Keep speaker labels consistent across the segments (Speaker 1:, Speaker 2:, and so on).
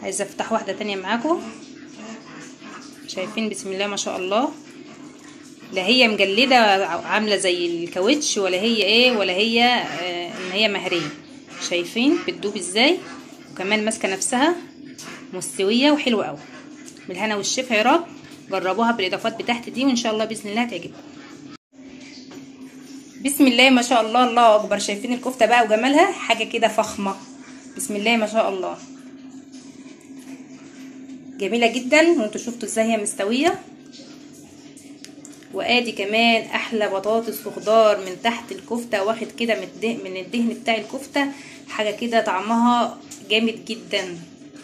Speaker 1: عايزه افتح واحده تانية معاكم شايفين بسم الله ما شاء الله لا هي مجلده عامله زي الكاوتش ولا هي ايه ولا هي آه ان هي مهريه شايفين بتدوب ازاي وكمان ماسكه نفسها مستويه وحلوه قوي بالهنا والشفا يا رب جربوها بالاضافات بتاعت دي وان شاء الله باذن الله هتعجبكم بسم الله ما شاء الله الله اكبر شايفين الكفته بقى وجمالها حاجه كده فخمه بسم الله ما شاء الله جميله جدا وانتوا شفتوا ازاي هي مستويه وادي كمان احلى بطاطس وخضار من تحت الكفته واخد كده من الدهن, من الدهن بتاع الكفته حاجه كده طعمها جامد جدا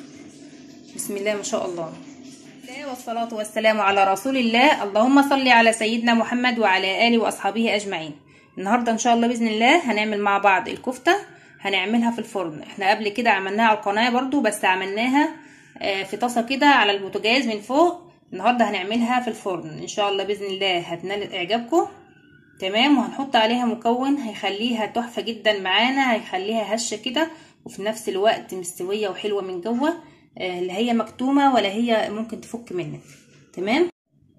Speaker 1: بسم الله ما شاء الله والصلاة والسلام على رسول الله اللهم صل على سيدنا محمد وعلى آله وأصحابه أجمعين النهاردة إن شاء الله بإذن الله هنعمل مع بعض الكفتة هنعملها في الفرن احنا قبل كده عملناها على القناة برضو بس عملناها في طاسة كده على البوتاجاز من فوق النهاردة هنعملها في الفرن إن شاء الله بإذن الله هتنال إعجابكم تمام وهنحط عليها مكون هيخليها تحفة جدا معانا هيخليها هشة كده وفي نفس الوقت مستوية وحلوة من جوه لا هي مكتومة ولا هي ممكن تفك منك تمام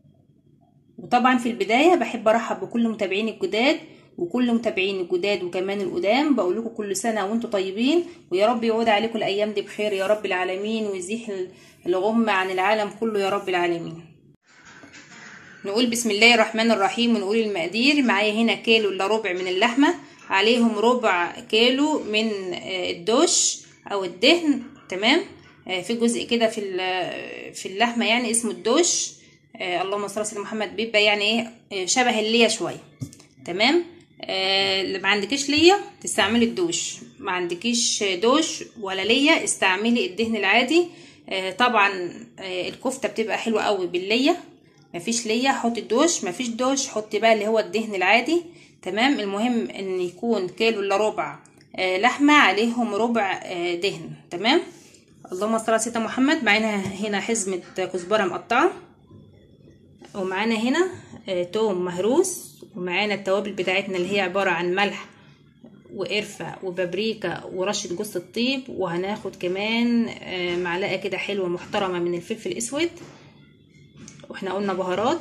Speaker 1: وطبعا في البداية بحب ارحب بكل متابعين الجداد وكل متابعين الجداد وكمان القدام بقول لكم كل سنة وانتم طيبين ويا رب يعود عليكم الايام دي بخير يا رب العالمين ويزيح الغمة عن العالم كله يا رب العالمين نقول بسم الله الرحمن الرحيم ونقول المقادير معايا هنا كيلو الا ربع من اللحمة عليهم ربع كيلو من الدوش او الدهن تمام في جزء كده في في اللحمه يعني اسمه الدوش آه اللهم صل على محمد بيبقى يعني ايه شبه الليه شويه تمام آه ما عندكيش ليه تستعملي الدوش ما عندكيش دوش ولا ليه استعملي الدهن العادي آه طبعا آه الكفته بتبقى حلوه قوي بالليه مفيش ليه حطي الدوش مفيش دوش حطي بقى اللي هو الدهن العادي تمام المهم ان يكون كيلو الا ربع آه لحمه عليهم ربع آه دهن تمام اللهم صل على سيدنا محمد معانا هنا حزمة كزبرة مقطعة ومعانا هنا توم مهروس ومعانا التوابل بتاعتنا اللي هي عبارة عن ملح وقرفة وبابريكا ورشة جوز الطيب وهناخد كمان معلقة كده حلوة محترمة من الفلفل الاسود واحنا قلنا بهارات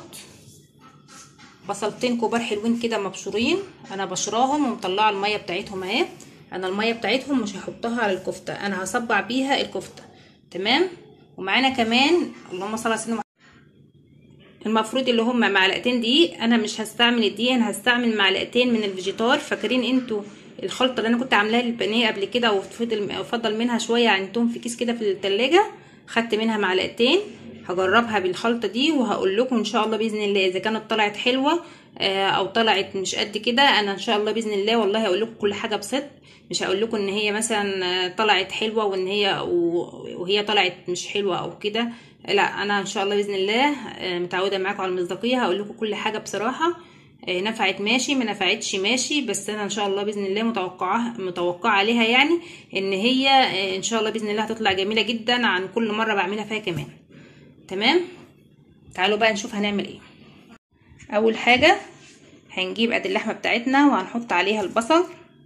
Speaker 1: بصلتين كبار حلوين كده مبشورين انا بشراهم ومطلعه الميه بتاعتهم اهي انا الميه بتاعتهم مش هحطها على الكفته انا هصبع بيها الكفته تمام ومعانا كمان اللهم صل على سيدنا المفروض اللي هما معلقتين دقيق انا مش هستعمل الدقيق انا هستعمل معلقتين من الفيجيتار فاكرين انتوا الخلطه اللي انا كنت عاملاها للبانيه قبل كده وفضل فضل منها شويه عندهم في كيس كده في التلاجة خدت منها معلقتين هجربها بالخلطه دي وهقول لكم ان شاء الله باذن الله اذا كانت طلعت حلوه او طلعت مش قد كده انا ان شاء الله باذن الله والله هقول لكم كل حاجه بصدق مش هقول لكم ان هي مثلا طلعت حلوه وان هي وهي طلعت مش حلوه او كده لا انا ان شاء الله باذن الله متعوده معاكم على المصداقيه هقول لكم كل حاجه بصراحه نفعت ماشي ما نفعتش ماشي بس انا ان شاء الله باذن الله متوقعه متوقعه عليها يعني ان هي ان شاء الله باذن الله هتطلع جميله جدا عن كل مره بعملها فيها كمان تمام تعالوا بقى نشوف هنعمل ايه اول حاجه هنجيب قد اللحمه بتاعتنا وهنحط عليها البصل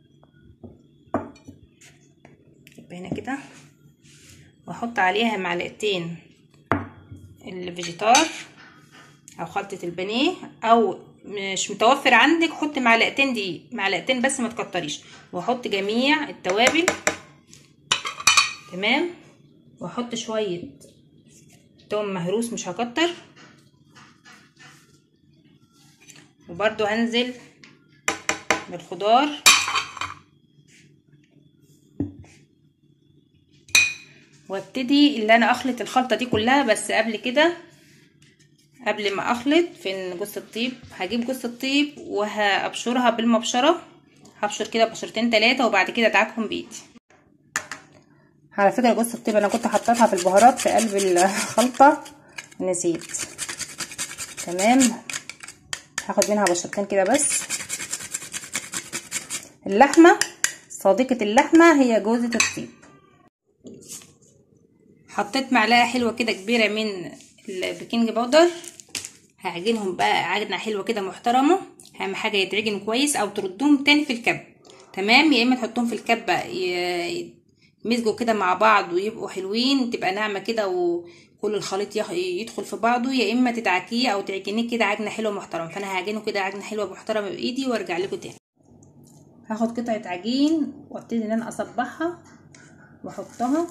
Speaker 1: يبقى هنا كده واحط عليها معلقتين الفيجيتار او خلطه البانيه او مش متوفر عندك حط معلقتين دقيق معلقتين بس ما تكتريش واحط جميع التوابل تمام واحط شويه توم مهروس مش هكتر وبرده هنزل بالخضار وابتدي اللي انا اخلط الخلطه دي كلها بس قبل كده قبل ما اخلط في جوز الطيب هجيب جوز الطيب وهابشرها بالمبشره هبشر كده بشرتين تلاتة وبعد كده ادعكهم بايدي على فكره جوز الطيب انا كنت حطيتها في البهارات في قلب الخلطه نسيت تمام هاخد منها بشرتين كده بس اللحمه صديقه اللحمه هي جوزة الطيب حطيت معلقه حلوه كده كبيره من البيكنج باودر هعجنهم بقى عجنه حلوه كده محترمه اهم حاجه يتعجنوا كويس او تردوهم تاني في الكب تمام يا اما تحطهم في الكبه يمزجوا كده مع بعض ويبقوا حلوين تبقى ناعمه كده وكل الخليط يخ- يدخل في بعضه يا اما تدعكيه او تعجنيه كده عجنه حلوه محترمه فانا هعجنه كده عجنه حلوه محترمه بايدي وارجع لكم تاني هاخد قطعه عجين وابتدي ان انا اصبعها واحطها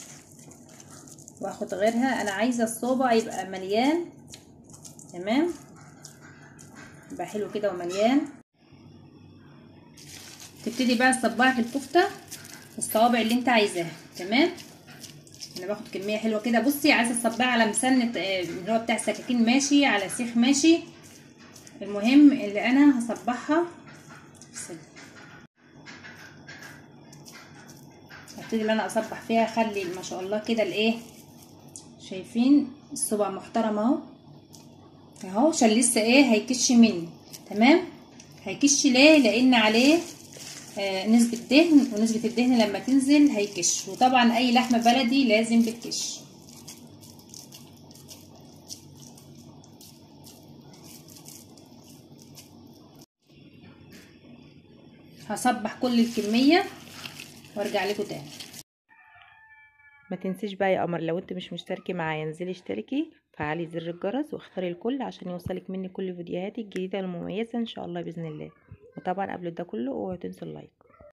Speaker 1: واخد غيرها انا عايزه الصوبع يبقى مليان تمام يبقى حلو كده ومليان تبتدي بقى تصبعي في الكفته الصوابع اللي انت عايزاها تمام انا باخد كميه حلوه كده بصي عايزه تصبعي على مسنه آه، اللي هو بتاع سكاكين ماشي على سيخ ماشي المهم اللي انا هصبعها بسم ابتدي ان انا اصبح فيها اخلي ما شاء الله كده الايه شايفين الصبع محترم اهو اهو عشان لسه ايه هيكش مني تمام هيكش ليه لان عليه آه نسبة دهن ونسبة الدهن لما تنزل هيكش وطبعا اي لحمة بلدي لازم بتكش هصبح كل الكمية وارجع لكم تاني
Speaker 2: ما تنسيش بقى يا قمر لو انت مش مشتركه معايا انزلي اشتركي فعلي زر الجرس واختاري الكل عشان يوصلك مني كل فيديوهاتي الجديده المميزه ان شاء الله باذن الله وطبعا قبل ده كله اوعوا تنسوا اللايك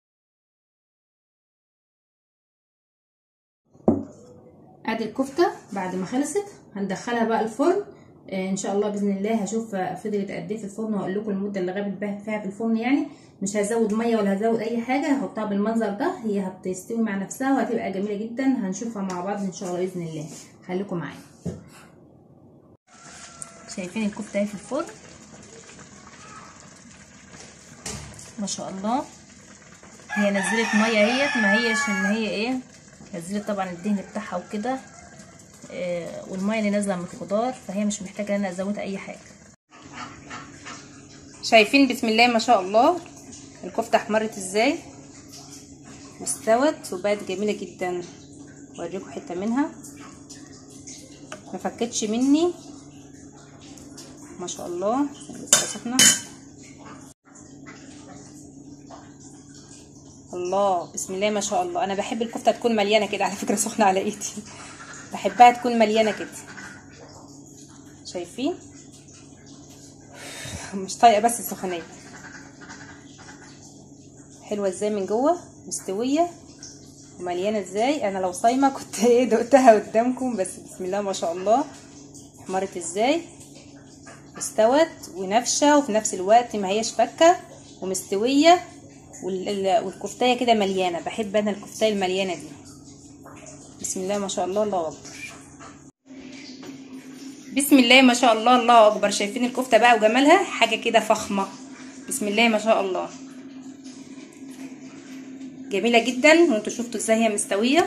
Speaker 1: ادي الكفته بعد ما خلصت هندخلها بقى الفرن آه ان شاء الله باذن الله هشوف آه، فضلت قد ايه في الفرن وهقول لكم المده اللي غابت بها- فيها في الفرن يعني مش هزود ميه ولا هزود اي حاجه هحطها بالمنظر ده هي هتستوي مع نفسها وهتبقى جميله جدا هنشوفها مع بعض ان شاء الله باذن الله خليكم معايا شايفين الكفته اهي في الفرن ما شاء الله هي نزلت ميه اهيت ما هيش ان هي ايه نزلت طبعا الدهن بتاعها وكده آه والميه اللي نازله من الخضار فهي مش محتاجه ان انا ازودها اي حاجه شايفين بسم الله ما شاء الله الكفته احمرت ازاي واستوت وبقت جميله جدا اوريكم حته منها ما فكتش مني ما شاء الله لسه سخنه الله بسم الله ما شاء الله انا بحب الكفته تكون مليانه كده على فكره سخنه على ايدي بحبها تكون مليانه كده شايفين مش طايقه بس السخونيه حلوه ازاي من جوه مستويه ومليانه ازاي انا لو صايمه كنت ايه دقتها قدامكم بس بسم الله ما شاء الله احمرت ازاي استوت ونافشه وفي نفس الوقت ما هيش فكه ومستويه والكفتايه كده مليانه بحب انا الكفتايه المليانه دي بسم الله ما شاء الله الله اكبر بسم الله ما شاء الله الله اكبر شايفين الكفته بقى وجمالها حاجه كده فخمه بسم الله ما شاء الله جميله جدا وانتوا شفتوا ازاي هي مستويه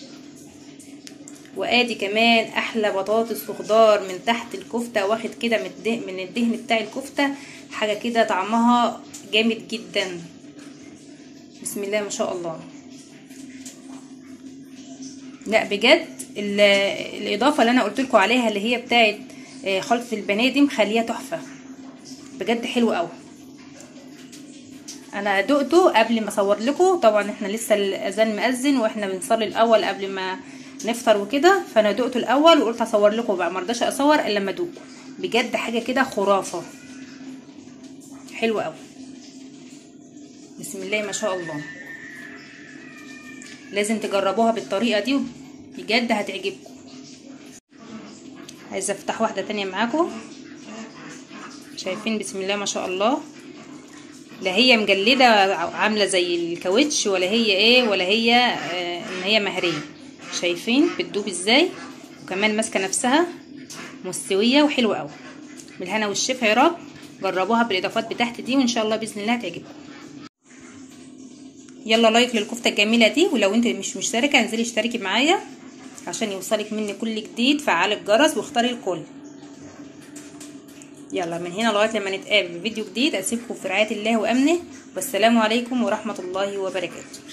Speaker 1: وادي كمان احلى بطاطس وخضار من تحت الكفته واخد كده من الدهن, من الدهن بتاع الكفته حاجه كده طعمها جامد جدا بسم الله ما شاء الله لا بجد الاضافه اللي انا قلت لكم عليها اللي هي بتاعه خلطه البانيه دي مخليها تحفه بجد حلو قوي انا دقته قبل ما اصور لكم طبعا احنا لسه الاذان مأذن واحنا بنصلي الاول قبل ما نفطر وكده فانا دقته الاول وقلت اصور لكم بقى مرضاش اصور الا لما ادوق بجد حاجه كده خرافه حلوه قوي بسم الله ما شاء الله لازم تجربوها بالطريقه دي بجد هتعجبكم عايزه افتح واحده تانية معاكم شايفين بسم الله ما شاء الله لا هي مجلده عامله زي الكاوتش ولا هي ايه ولا هي آه ان هي مهريه شايفين بتدوب ازاي وكمان ماسكه نفسها مستويه وحلوه قوي بالهنا والشفا يا رب جربوها بالاضافات بتاعتي دي وان شاء الله باذن الله هتعجبكم يلا لايك للكفته الجميله دي ولو انت مش مشتركه انزلي اشتركي معايا عشان يوصلك مني كل جديد فعلي الجرس واختاري الكل يلا من هنا لغايه لما نتقابل في فيديو جديد اسيبكم في رعايه الله وامنه والسلام عليكم ورحمه الله وبركاته